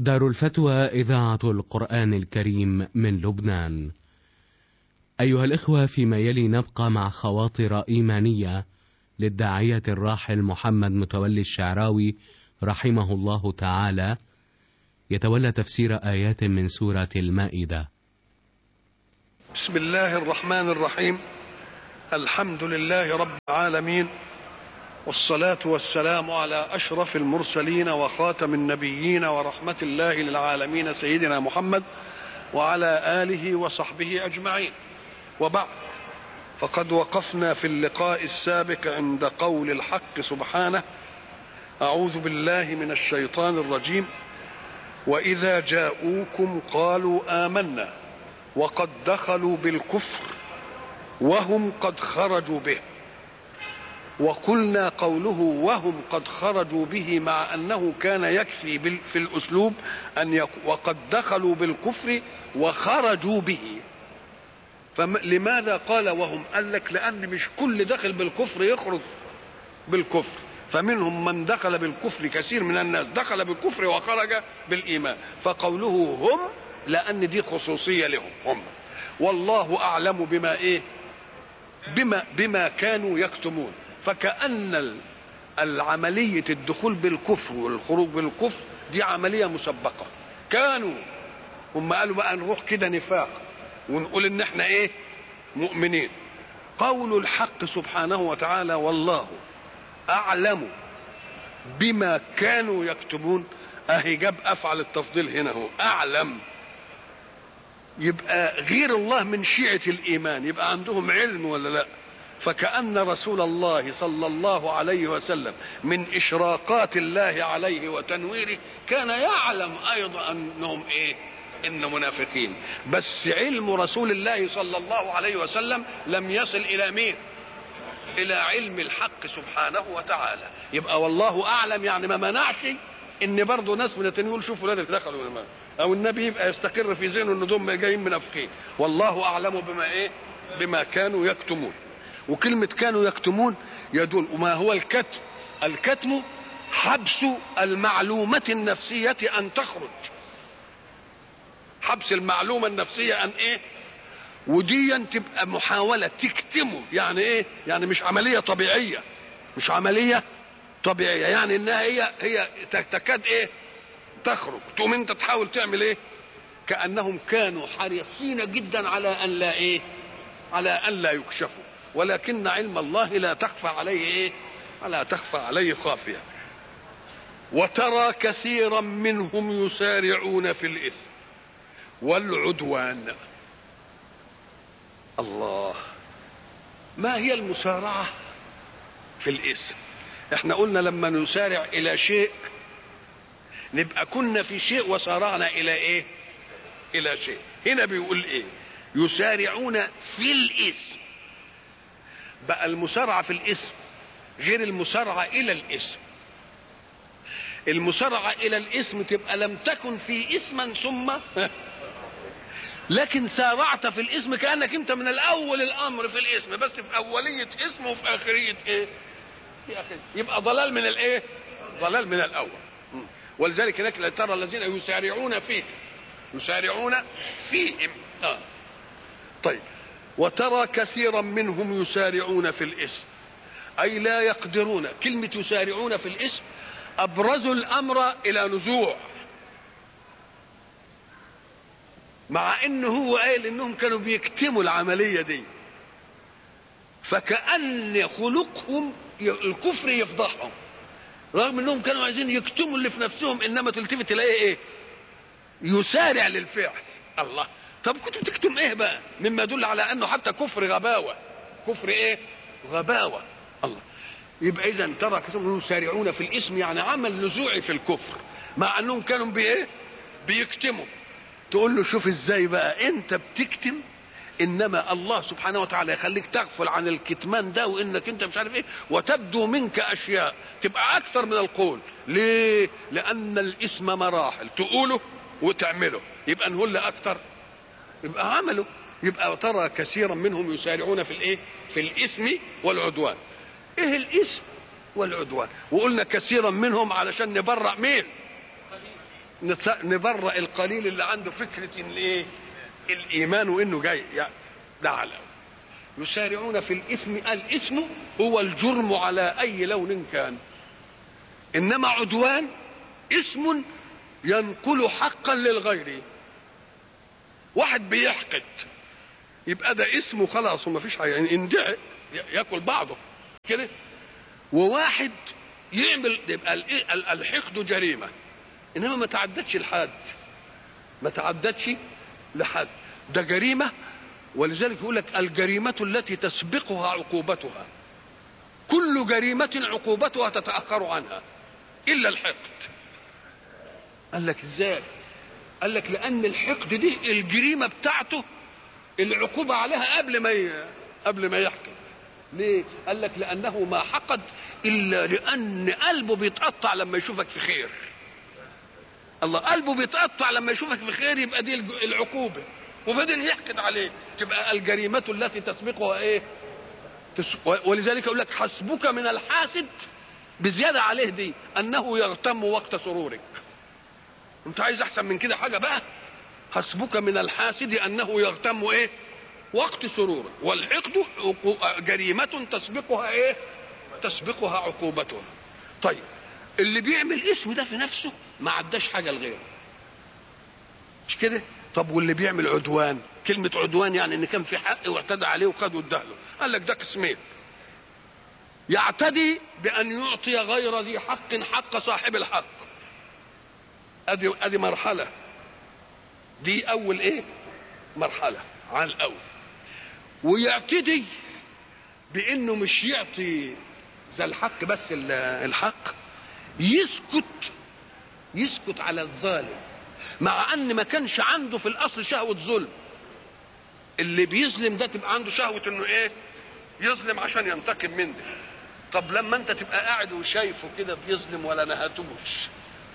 دار الفتوى إذاعة القرآن الكريم من لبنان. أيها الإخوة فيما يلي نبقى مع خواطر إيمانية للداعية الراحل محمد متولي الشعراوي رحمه الله تعالى يتولى تفسير آيات من سورة المائدة. بسم الله الرحمن الرحيم الحمد لله رب العالمين والصلاة والسلام على أشرف المرسلين وخاتم النبيين ورحمة الله للعالمين سيدنا محمد وعلى آله وصحبه أجمعين وبعد فقد وقفنا في اللقاء السابق عند قول الحق سبحانه أعوذ بالله من الشيطان الرجيم وإذا جاءوكم قالوا آمنا وقد دخلوا بالكفر وهم قد خرجوا به وقلنا قوله وهم قد خرجوا به مع انه كان يكفي في الاسلوب ان يق... وقد دخلوا بالكفر وخرجوا به فلماذا قال وهم قال لك لان مش كل دخل بالكفر يخرج بالكفر فمنهم من دخل بالكفر كثير من الناس دخل بالكفر وخرج بالايمان فقوله هم لان دي خصوصيه لهم هم والله اعلم بما ايه بما بما كانوا يكتمون فكأن العملية الدخول بالكفر والخروج بالكفر دي عملية مسبقة كانوا هم قالوا بقى نروح كده نفاق ونقول ان احنا ايه مؤمنين قول الحق سبحانه وتعالى والله اعلم بما كانوا يكتبون اهي جاب افعل التفضيل هنا هو اعلم يبقى غير الله من شيعة الايمان يبقى عندهم علم ولا لا فكأن رسول الله صلى الله عليه وسلم من إشراقات الله عليه وتنويره كان يعلم أيضا أنهم إيه إن منافقين بس علم رسول الله صلى الله عليه وسلم لم يصل إلى مين إلى علم الحق سبحانه وتعالى يبقى والله أعلم يعني ما منعش إن برضه ناس من التانيين يقول شوفوا ولاد دخلوا الإيمان أو النبي يبقى يستقر في ذهنه إن دول جايين منافقين والله أعلم بما إيه بما كانوا يكتمون وكلمة كانوا يكتمون يدل وما هو الكتم الكتم حبس المعلومة النفسية أن تخرج حبس المعلومة النفسية أن إيه وديا تبقى محاولة تكتمه يعني إيه يعني مش عملية طبيعية مش عملية طبيعية يعني إنها هي هي تكاد إيه تخرج تقوم أنت تحاول تعمل إيه كأنهم كانوا حريصين جدا على أن لا إيه على أن لا يكشفوا ولكن علم الله لا تخفى عليه ايه لا تخفى عليه خافيه وترى كثيرا منهم يسارعون في الاثم والعدوان الله ما هي المسارعه في الاثم احنا قلنا لما نسارع الى شيء نبقى كنا في شيء وسارعنا الى ايه الى شيء هنا بيقول ايه يسارعون في الاثم بقى المسارعة في الاسم غير المسارعة إلى الاسم المسارعة إلى الاسم تبقى لم تكن في اسما ثم لكن سارعت في الاسم كأنك أنت من الأول الأمر في الاسم بس في أولية اسم وفي آخرية إيه؟ في آخرية. يبقى ضلال من الإيه؟ ضلال من الأول ولذلك هناك ترى الذين يسارعون فيه يسارعون فيهم آه. طيب وترى كثيرا منهم يسارعون في الاسم اي لا يقدرون كلمه يسارعون في الاسم ابرزوا الامر الى نزوع مع انه هو قال انهم كانوا بيكتموا العمليه دي فكأن خلقهم الكفر يفضحهم رغم انهم كانوا عايزين يكتموا اللي في نفسهم انما تلتفت تلاقيه ايه يسارع للفعل الله طب كنت بتكتم ايه بقى مما يدل على انه حتى كفر غباوه كفر ايه غباوه الله يبقى اذا ترى كثيرهم يسارعون في الاسم يعني عمل نزوعي في الكفر مع انهم كانوا بايه بيكتموا تقول له شوف ازاي بقى انت بتكتم انما الله سبحانه وتعالى يخليك تغفل عن الكتمان ده وانك انت مش عارف ايه وتبدو منك اشياء تبقى اكثر من القول ليه لان الاسم مراحل تقوله وتعمله يبقى نقول اكثر يبقى عمله يبقى ترى كثيرا منهم يسارعون في الايه في الاثم والعدوان ايه الاثم والعدوان وقلنا كثيرا منهم علشان نبرأ مين نت- نبرأ القليل اللي عنده فكرة ان ايه الايمان وانه جاي يعني ده على يسارعون في الاثم الاثم هو الجرم على اي لون كان انما عدوان اسم ينقل حقا للغير واحد بيحقد يبقى ده اسمه خلاص وما فيش حاجه يعني اندع ياكل بعضه كده وواحد يعمل يبقى ال- ال- الحقد جريمه انما ما تعدتش لحد ما تعدتش لحد ده جريمه ولذلك يقول لك الجريمه التي تسبقها عقوبتها كل جريمه عقوبتها تتاخر عنها الا الحقد قال لك ازاي قال لك لان الحقد دي الجريمه بتاعته العقوبه عليها قبل ما ي... قبل ما يحكم ليه قال لك لانه ما حقد الا لان قلبه بيتقطع لما يشوفك في خير الله قلبه بيتقطع لما يشوفك في خير يبقى دي الج- العقوبه وبعدين يحقد عليك تبقى الجريمه التي تسبقها ايه تس... ولذلك يقول لك حسبك من الحاسد بزياده عليه دي انه يغتم وقت سرورك انت عايز احسن من كده حاجه بقى حسبك من الحاسد انه يغتم ايه وقت سروره والحقد عقو- جريمه تسبقها ايه تسبقها عقوبته طيب اللي بيعمل اسم ده في نفسه ما عداش حاجه لغيره مش كده طب واللي بيعمل عدوان كلمة عدوان يعني ان كان في حق واعتدى عليه وخد واداله قال لك ده قسمين يعتدي بان يعطي غير ذي حق حق صاحب الحق ادي ادي مرحلة دي اول ايه مرحلة على الاول ويعتدي بانه مش يعطي ذا الحق بس ال- الحق يسكت يسكت على الظالم مع ان ما كانش عنده في الاصل شهوة ظلم اللي بيظلم ده تبقى عنده شهوة انه ايه يظلم عشان ينتقم من ده طب لما انت تبقى قاعد وشايفه كده بيظلم ولا نهتوش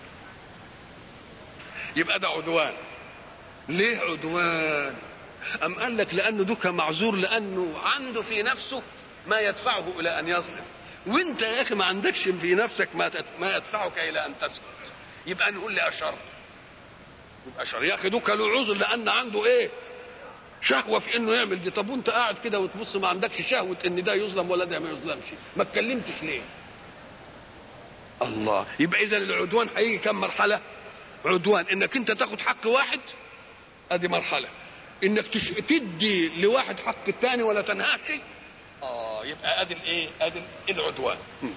يبقى ده عدوان ليه عدوان أم قال لك لأنه دوكا معذور لأنه عنده في نفسه ما يدفعه إلى أن يظلم وانت يا أخي ما عندكش في نفسك ما تت- ما يدفعك إلى أن تسكت يبقى نقول لي أشر يبقى أشر يا أخي دوكا له عذر لأن عنده إيه شهوة في إنه يعمل دي طب وانت قاعد كده وتبص ما عندكش شهوة إن ده يظلم ولا ده ما يظلمش ما اتكلمتش ليه الله يبقى إذا العدوان هيجي كم مرحلة عدوان انك انت تاخد حق واحد ادي مرحله انك تش... تدي لواحد حق الثاني ولا تنهاش اه يبقى ادي الايه ادي العدوان هم.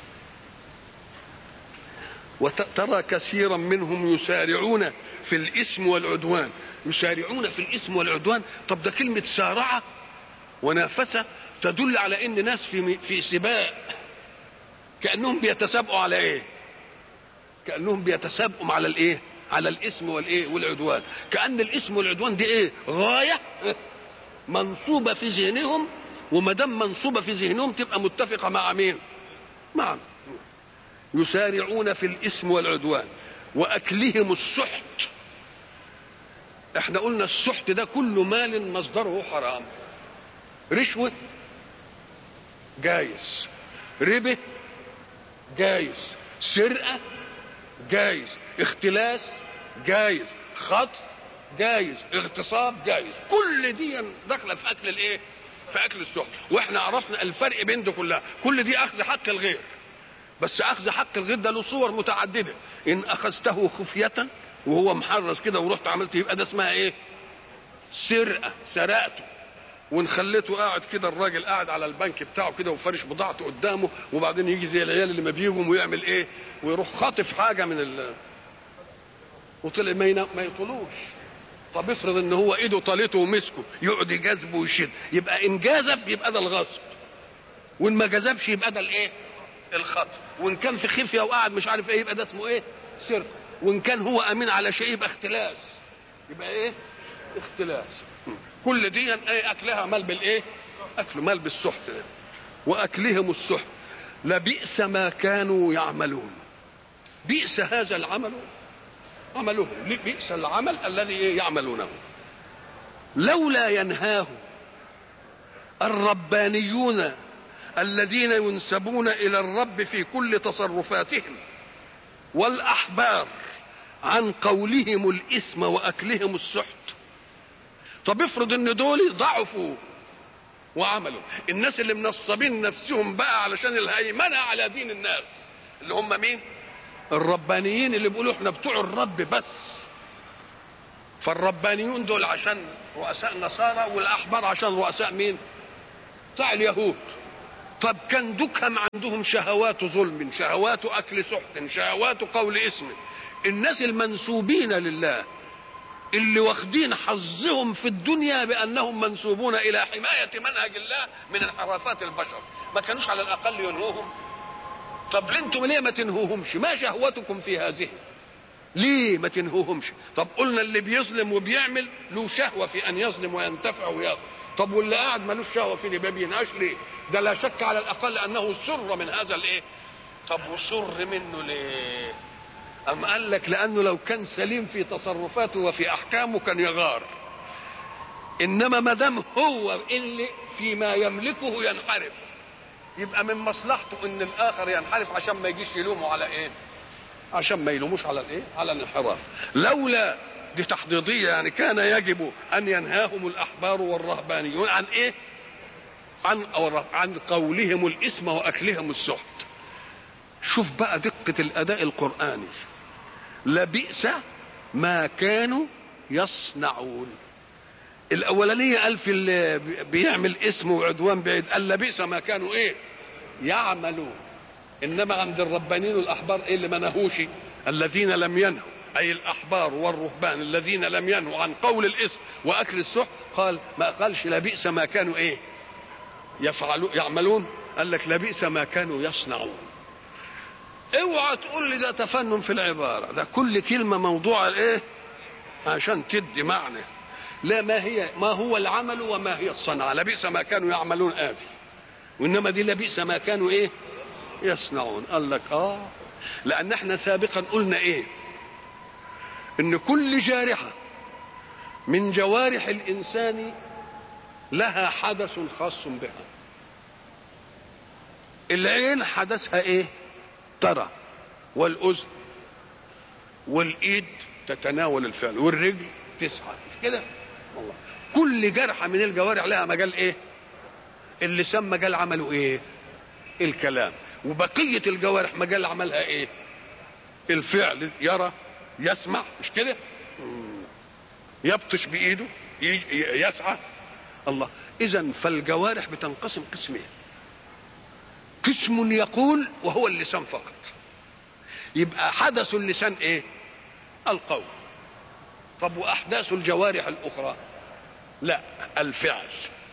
وترى كثيرا منهم يسارعون في الاسم والعدوان يسارعون في الاسم والعدوان طب ده كلمه سارعه ونافسه تدل على ان ناس في في سباق كانهم بيتسابقوا على ايه كانهم بيتسابقوا على الايه على الاسم والايه والعدوان كان الاسم والعدوان دي ايه غايه منصوبه في ذهنهم وما دام منصوبه في ذهنهم تبقى متفقه مع مين مع يسارعون في الاسم والعدوان واكلهم السحت احنا قلنا السحت ده كل مال مصدره حرام رشوه جايز ربه جايز سرقه جايز اختلاس جايز خطف جايز اغتصاب جايز كل دي داخله في اكل الايه في اكل السحت واحنا عرفنا الفرق بين دي كلها كل دي اخذ حق الغير بس اخذ حق الغير ده له صور متعدده ان اخذته خفيه وهو محرز كده ورحت عملت يبقى ده اسمها ايه سرقه سرقته وان خليته قاعد كده الراجل قاعد على البنك بتاعه كده وفرش بضاعته قدامه وبعدين يجي زي العيال اللي ما بيجوا ويعمل ايه ويروح خاطف حاجه من ال وطلع ما, ينا... ما يطولوش طب افرض ان هو ايده طالته ومسكه يقعد يجذبه ويشد يبقى ان جذب يبقى ده الغصب وان ما جذبش يبقى ده الايه الخطف وان كان في خفيه وقاعد مش عارف ايه يبقى ده اسمه ايه سرقه وان كان هو امين على شيء يبقى اختلاس يبقى ايه اختلاس كل دي ايه اكلها مال بالايه اكل مال بالسحت ده. واكلهم السحت لبئس ما كانوا يعملون بئس هذا العمل عملهم بئس العمل الذي إيه يعملونه لولا ينهاه الربانيون الذين ينسبون الى الرب في كل تصرفاتهم والاحبار عن قولهم الاسم واكلهم السحت طب افرض ان دول ضعفوا وعملوا الناس اللي منصبين نفسهم بقى علشان الهيمنه على دين الناس اللي هم مين الربانيين اللي بيقولوا احنا بتوع الرب بس فالربانيون دول عشان رؤساء النصارى والاحبار عشان رؤساء مين بتاع اليهود طب كان دكهم عندهم شهوات ظلم شهوات اكل سحت شهوات قول اسم الناس المنسوبين لله اللي واخدين حظهم في الدنيا بانهم منسوبون الى حمايه منهج الله من انحرافات البشر ما كانوش على الاقل ينهوهم طب انتم ليه ما تنهوهمش ما شهوتكم في هذه ليه ما تنهوهمش طب قلنا اللي بيظلم وبيعمل له شهوه في ان يظلم وينتفع وياخذ طب واللي قاعد ملوش شهوه في اللي ما بينهاش ليه ده لا شك على الاقل انه سر من هذا الايه طب وسر منه ليه أم قال لك لأنه لو كان سليم في تصرفاته وفي أحكامه كان يغار إنما ما دام هو اللي فيما يملكه ينحرف يبقى من مصلحته إن الآخر ينحرف عشان ما يجيش يلومه على إيه؟ عشان ما يلوموش على الإيه؟ على الانحراف لولا دي تحضيضية يعني كان يجب أن ينهاهم الأحبار والرهبانيون عن إيه؟ عن عن قولهم الإثم وأكلهم السحت شوف بقى دقة الأداء القرآني لبئس ما كانوا يصنعون الأولانية قال في اللي بيعمل اسم وعدوان بعيد قال لبئس ما كانوا إيه يعملون إنما عند الربانيين والأحبار إيه اللي ما نهوش الذين لم ينهوا أي الأحبار والرهبان الذين لم ينهوا عن قول الاسم وأكل السحت قال ما قالش لبئس ما كانوا إيه يفعلون يعملون قال لك لبئس ما كانوا يصنعون اوعى تقول لي ده تفنن في العباره ده كل كلمه موضوعه ايه عشان تدي معنى لا ما هي ما هو العمل وما هي الصنعه لبئس ما كانوا يعملون ادي وانما دي لبئس ما كانوا ايه يصنعون قال لك اه لان احنا سابقا قلنا ايه ان كل جارحه من جوارح الانسان لها حدث خاص بها العين حدثها ايه ترى والاذن والايد تتناول الفعل والرجل تسعى كده والله كل جرحه من الجوارح لها مجال ايه اللسان مجال عمله ايه الكلام وبقيه الجوارح مجال عملها ايه الفعل يرى يسمع مش كده يبطش بايده يسعى الله اذا فالجوارح بتنقسم قسمين قسم يقول وهو اللسان فقط يبقى حدث اللسان ايه القول طب واحداث الجوارح الاخرى لا الفعل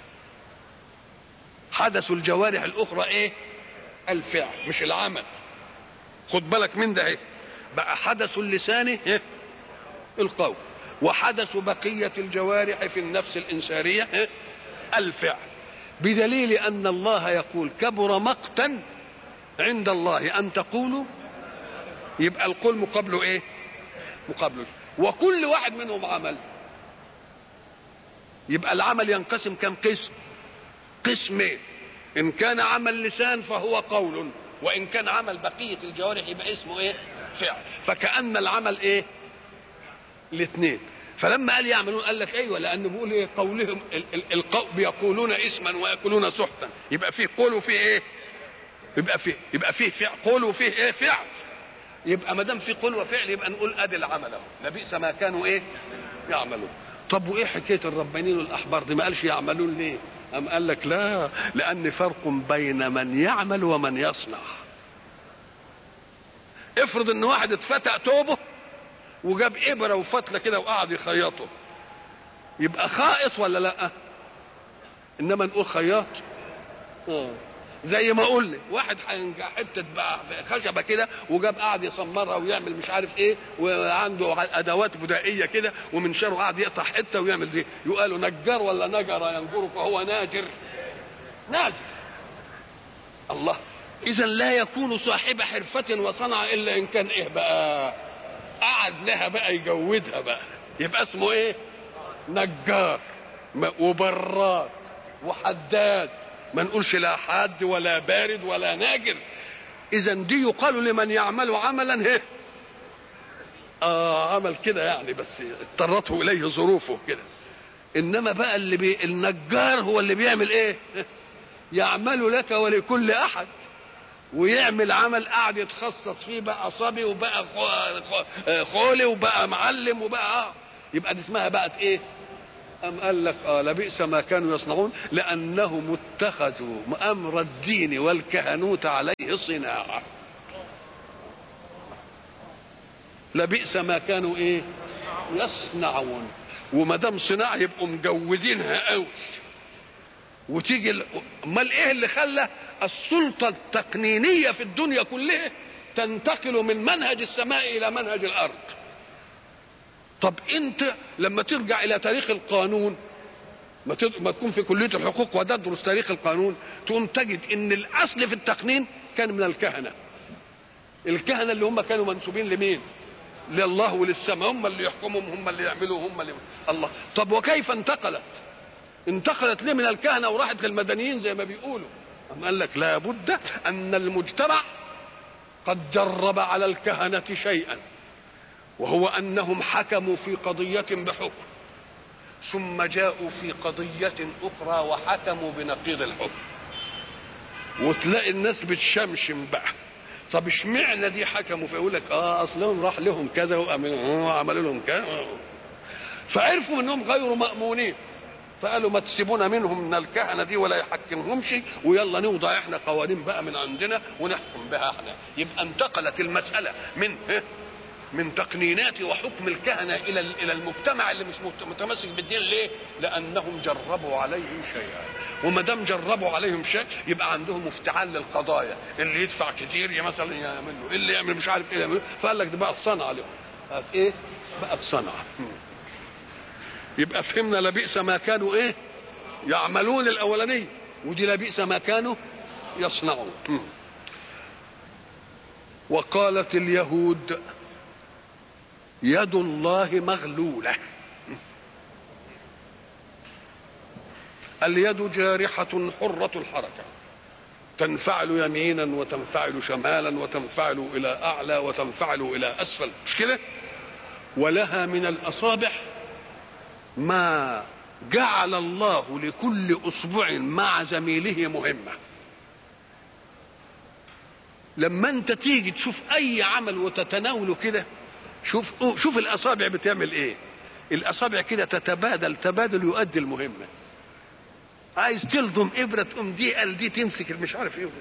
حدث الجوارح الاخرى ايه الفعل مش العمل خد بالك من ده ايه بقى حدث اللسان إيه؟ القول وحدث بقية الجوارح في النفس الإنسانية إيه؟ الفعل بدليل أن الله يقول كبر مقتا عند الله أن تقولوا يبقى القول مقابله إيه مقابله وكل واحد منهم عمل يبقى العمل ينقسم كم قسم قسمين إن كان عمل لسان فهو قول وإن كان عمل بقية الجوارح يبقى اسمه إيه فعل فكأن العمل إيه الاثنين فلما قال يعملون قال لك ايوه لانه بيقول ايه قولهم القول بيقولون اسما وياكلون سحتا يبقى فيه قول وفيه ايه؟ يبقى فيه يبقى فيه فعل قول وفيه ايه؟ فعل يبقى ما دام في قول وفعل يبقى نقول ادي العمل اهو لبئس ما كانوا ايه؟ يعملون طب وايه حكايه الربانيين والاحبار دي ما قالش يعملون ليه؟ أم قال لك لا لأن فرق بين من يعمل ومن يصنع افرض ان واحد اتفتق توبه وجاب ابره وفتله كده وقعد يخيطه يبقى خائط ولا لا انما نقول خياط اه زي ما قلنا واحد حته خشبه كده وجاب قعد يسمرها ويعمل مش عارف ايه وعنده ادوات بدائيه كده ومن شره قعد يقطع حته ويعمل دي يقالوا نجار ولا نجر ينجر فهو ناجر ناجر الله اذا لا يكون صاحب حرفه وصنعه الا ان كان ايه بقى قعد لها بقى يجودها بقى يبقى اسمه ايه نجار وبراد وحداد ما نقولش لا حاد ولا بارد ولا ناجر اذا دي يقال لمن يعمل عملا هي آه عمل كده يعني بس اضطرته اليه ظروفه كده انما بقى اللي بي النجار هو اللي بيعمل ايه يعمل لك ولكل احد ويعمل عمل قاعد يتخصص فيه بقى صبي وبقى خولي وبقى معلم وبقى آه. يبقى دي اسمها بقت ايه أم قال لك آه لبئس ما كانوا يصنعون لأنهم اتخذوا أمر الدين والكهنوت عليه صناعة لبئس ما كانوا إيه يصنعون وما دام صناعة يبقوا مجودينها قوي وتيجي امال ايه اللي خلى السلطه التقنينيه في الدنيا كلها تنتقل من منهج السماء الى منهج الارض طب انت لما ترجع الى تاريخ القانون ما, ما تكون في كليه الحقوق وتدرس تاريخ القانون تقوم تجد ان الاصل في التقنين كان من الكهنه الكهنه اللي هم كانوا منسوبين لمين لله وللسماء هم اللي يحكمهم هم اللي يعملوا هم اللي الله طب وكيف انتقلت انتقلت ليه من الكهنه وراحت للمدنيين زي ما بيقولوا أم قال لك لابد ان المجتمع قد جرب على الكهنه شيئا وهو انهم حكموا في قضيه بحكم ثم جاءوا في قضيه اخرى وحكموا بنقيض الحكم وتلاقي الناس بتشمشم بقى طب اشمعنى دي حكموا فيقول لك اه اصلهم راح لهم كذا وعملوا لهم كذا فعرفوا انهم غير مامونين فقالوا ما تسيبونا منهم من الكهنه دي ولا يحكمهمش ويلا نوضع احنا قوانين بقى من عندنا ونحكم بها احنا يبقى انتقلت المساله من من تقنينات وحكم الكهنه الى الى المجتمع اللي مش متمسك بالدين ليه؟ لانهم جربوا عليهم شيئا وما دام جربوا عليهم شيء يبقى عندهم افتعال للقضايا اللي يدفع كتير مثلا يعمل له اللي يعمل مش عارف ايه يعمل فقال لك دي بقت صنعه لهم بقت ايه؟ بقت صنعه يبقى فهمنا لبئس ما كانوا ايه؟ يعملون الاولانيه ودي لبئس ما كانوا يصنعون وقالت اليهود يد الله مغلوله اليد جارحة حرة الحركة تنفعل يمينا وتنفعل شمالا وتنفعل إلى أعلى وتنفعل إلى أسفل مش كده ولها من الأصابع ما جعل الله لكل أصبع مع زميله مهمة لما انت تيجي تشوف اي عمل وتتناوله كده شوف شوف الاصابع بتعمل ايه الاصابع كده تتبادل تبادل يؤدي المهمه عايز تلضم ابره تقوم دي قال دي تمسك مش عارف ايه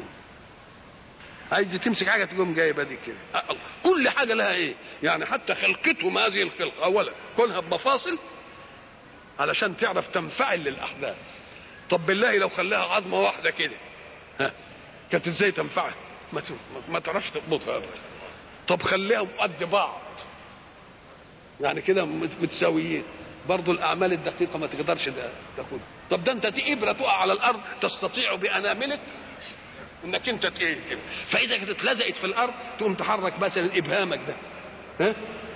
عايز دي تمسك حاجه تقوم جايبه دي كده كل حاجه لها ايه يعني حتى خلقتهم هذه الخلقه اولا كونها بمفاصل علشان تعرف تنفعل للاحداث طب بالله لو خلاها عظمه واحده كده ها كانت ازاي تنفعل ما ما تعرفش تضبطها ابدا طب خليهم قد بعض يعني كده متساويين برضو الاعمال الدقيقه ما تقدرش تاخدها طب ده انت دي ابره تقع على الارض تستطيع باناملك انك انت ايه كده فاذا كانت اتلزقت في الارض تقوم تحرك مثلا ابهامك ده ها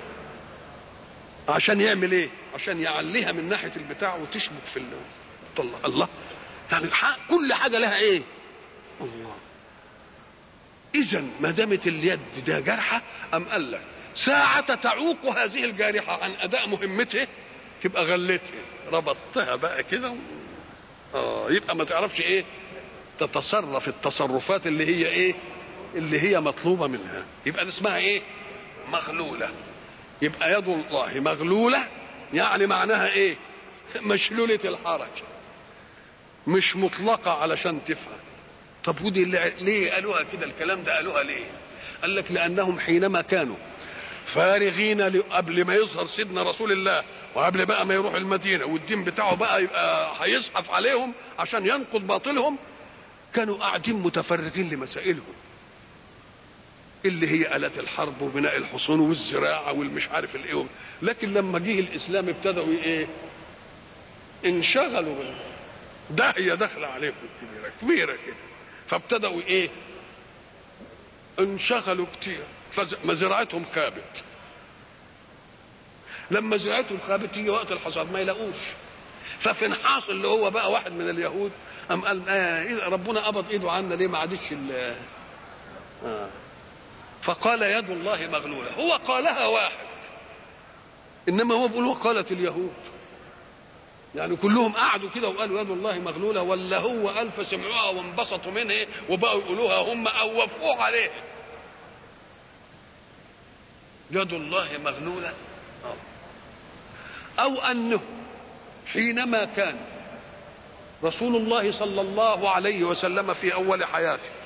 عشان يعمل ايه عشان يعليها من ناحيه البتاع وتشبك في الله الله يعني كل حاجه لها ايه الله اذا ما دامت اليد ده جرحه ام قال لك ساعة تعوق هذه الجارحة عن أداء مهمته تبقى غلتها ربطتها بقى كده اه يبقى ما تعرفش ايه تتصرف التصرفات اللي هي ايه اللي هي مطلوبة منها يبقى دي اسمها ايه مغلولة يبقى يد الله مغلولة يعني معناها ايه مشلولة الحركة مش مطلقة علشان تفهم طب ودي ليه قالوها كده الكلام ده قالوها ليه قال لك لانهم حينما كانوا فارغين قبل ما يظهر سيدنا رسول الله وقبل بقى ما يروح المدينه والدين بتاعه بقى يبقى هيزحف عليهم عشان ينقض باطلهم كانوا قاعدين متفرغين لمسائلهم اللي هي آلات الحرب وبناء الحصون والزراعة والمش عارف الايه لكن لما جه الإسلام ابتدأوا ايه انشغلوا بال داهية داخلة عليهم كبيرة كبيرة كده فابتدأوا ايه انشغلوا كتير فمزرعتهم خابت لما زرعتهم خابت يجي وقت الحصاد ما يلاقوش ففنحاص اللي هو بقى واحد من اليهود قام قال آه ربنا قبض ايده عنا ليه ما عادش آه. فقال يد الله مغلوله هو قالها واحد انما هو بيقول وقالت اليهود يعني كلهم قعدوا كده وقالوا يد الله مغلوله ولا هو قال فسمعوها وانبسطوا منها وبقوا يقولوها هم او وافقوا عليه يد الله مغلوله او انه حينما كان رسول الله صلى الله عليه وسلم في اول حياته